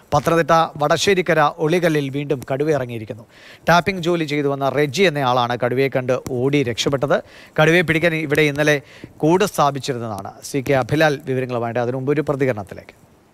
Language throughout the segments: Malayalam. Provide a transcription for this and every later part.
പത്തനംതിട്ട വടശ്ശേരിക്കര ഒളികല്ലിൽ വീണ്ടും കടുവ ഇറങ്ങിയിരിക്കുന്നു ടാപ്പിംഗ് ജോലി ചെയ്തു വന്ന റെജി എന്നയാളാണ് കടുവയെ കണ്ട് ഓടി രക്ഷപ്പെട്ടത് കടുവയെ പിടിക്കാൻ ഇവിടെ ഇന്നലെ കൂട് സ്ഥാപിച്ചിരുന്നതാണ് സി കെ അഭിലാൽ വിവരങ്ങളുമായിട്ട് അതിനു മുമ്പ് ഒരു പ്രതികരണത്തിലേക്ക്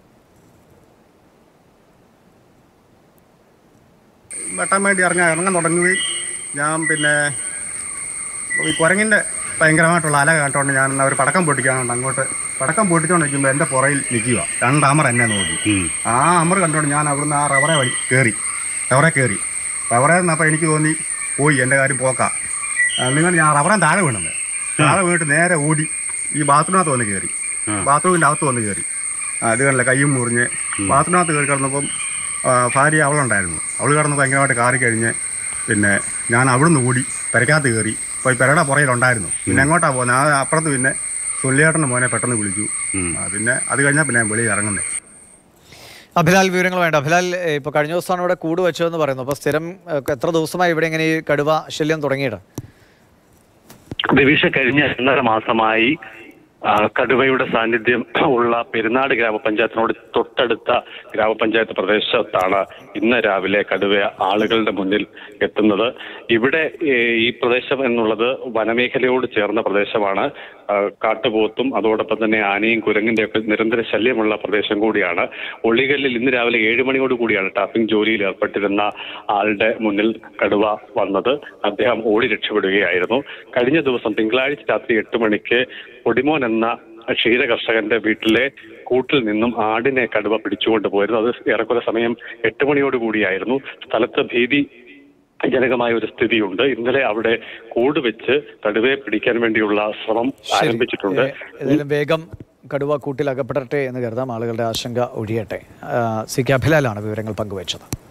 വെട്ടാൻ വേണ്ടി ഇറങ്ങാൻ ഇറങ്ങാൻ തുടങ്ങുകയും ഞാൻ പിന്നെ ഈ കുരങ്ങിൻ്റെ ഭയങ്കരമായിട്ടുള്ള അല കേട്ടോണ്ട് ഞാൻ എന്നാ ഒരു പടക്കം പൊട്ടിക്കാനുണ്ട് അങ്ങോട്ട് പടക്കം പൊട്ടിച്ചോണ്ടിരിക്കുമ്പോൾ എൻ്റെ പുറയിൽ നിൽക്കുക രണ്ട് അമർ എന്നെ നോക്കി ആ അമർ കണ്ടോണ്ട് ഞാൻ അവിടുന്ന് ആ റവറെ വഴി കയറി റവറെ കയറി റവറെ നിന്നപ്പോൾ എനിക്ക് തോന്നി പോയി എൻ്റെ കാര്യം പോക്കാം നിങ്ങൾ ഞാൻ റവറെ താഴെ വീണത് താഴെ വീണിട്ട് നേരെ ഓടി ഈ ബാത്റൂമിനകത്ത് വന്ന് കയറി ബാത്റൂമിൻ്റെ അകത്ത് വന്ന് കയറി അത് കണ്ടില്ല കയ്യും മുറിഞ്ഞ് ബാത്റൂമിനകത്ത് കയറി കിടന്നപ്പം ആ, ഭാര്യ അവളുണ്ടായിരുന്നു അവൾ കിടന്ന് ഭയങ്കരമായിട്ട് കാറി കഴിഞ്ഞ് പിന്നെ ഞാൻ അവിടുന്ന് ഓടി പെരക്കകത്ത് കയറി അപ്പോൾ ഈ പെരയുടെ പുറയിലുണ്ടായിരുന്നു പിന്നെ എങ്ങോട്ടാ പോകുന്നത് ആ അപ്പുറത്ത് പിന്നെ സുല്ലിയേട്ടൻ്റെ മോനെ പെട്ടെന്ന് വിളിച്ചു ആ, പിന്നെ അത് കഴിഞ്ഞാൽ പിന്നെ ഞാൻ വെളിയിൽ ഇറങ്ങുന്നത് അഭിലാൽ വിവരങ്ങൾ വേണ്ട അഭിലാൽ ഇപ്പോൾ കഴിഞ്ഞ ദിവസമാണ് ഇവിടെ കൂട് വെച്ചതെന്ന് പറയുന്നു അപ്പോൾ സ്ഥിരം ഏഹ്, എത്ര ദിവസമായി ഇവിടെ ഇങ്ങനെ ഈ കടുവ ശല്യം തുടങ്ങിയിട്ട് ദിവിഷ കഴിഞ്ഞ രണ്ടര മാസമായി ആ, കടുവയുടെ സാന്നിധ്യം ഉള്ള പെരുന്നാട് ഗ്രാമപഞ്ചായത്തിനോട് തൊട്ടടുത്ത ഗ്രാമപഞ്ചായത്ത് പ്രദേശത്താണ് ഇന്ന് രാവിലെ കടുവ ആളുകളുടെ മുന്നിൽ എത്തുന്നത് ഇവിടെ ഏ, ഈ പ്രദേശം എന്നുള്ളത് വനമേഖലയോട് ചേർന്ന പ്രദേശമാണ് ആ, കാട്ടുപോത്തും അതോടൊപ്പം തന്നെ ആനയും കുരങ്ങിന്റെ ഒക്കെ നിരന്തര ശല്യമുള്ള പ്രദേശം കൂടിയാണ് ഒളികല്ലിൽ ഇന്ന് രാവിലെ ഏഴ് മണിയോട് കൂടിയാണ് ടാപ്പിംഗ് ജോലിയിൽ ഏർപ്പെട്ടിരുന്ന ആളുടെ മുന്നിൽ കടുവ വന്നത് അദ്ദേഹം ഓടി രക്ഷപ്പെടുകയായിരുന്നു കഴിഞ്ഞ ദിവസം തിങ്കളാഴ്ച രാത്രി എട്ട് മണിക്ക് പൊടിമോൻ എന്ന ക്ഷീര കർഷകന്റെ വീട്ടിലെ കൂട്ടിൽ നിന്നും ആടിനെ കടുവ പിടിച്ചുകൊണ്ട് പോയിരുന്നു അത് ഏറെക്കുറെ സമയം എട്ട് മണിയോട് കൂടിയായിരുന്നു സ്ഥലത്ത് ഭീതി ജനകമായ ഒരു സ്ഥിതിയുണ്ട് ഇന്നലെ അവിടെ കൂട് വെച്ച് കടുവയെ പിടിക്കാൻ വേണ്ടിയുള്ള ശ്രമം ആരംഭിച്ചിട്ടുണ്ട് ഏഹ്, ഏതായാലും വേഗം കടുവ കൂട്ടിൽ അകപ്പെടട്ടെ എന്ന് കരുതാം ആളുകളുടെ ആശങ്ക ഒഴിയട്ടെ ആ, സി കെ അഭിലാലാണ് വിവരങ്ങൾ പങ്കുവച്ചത്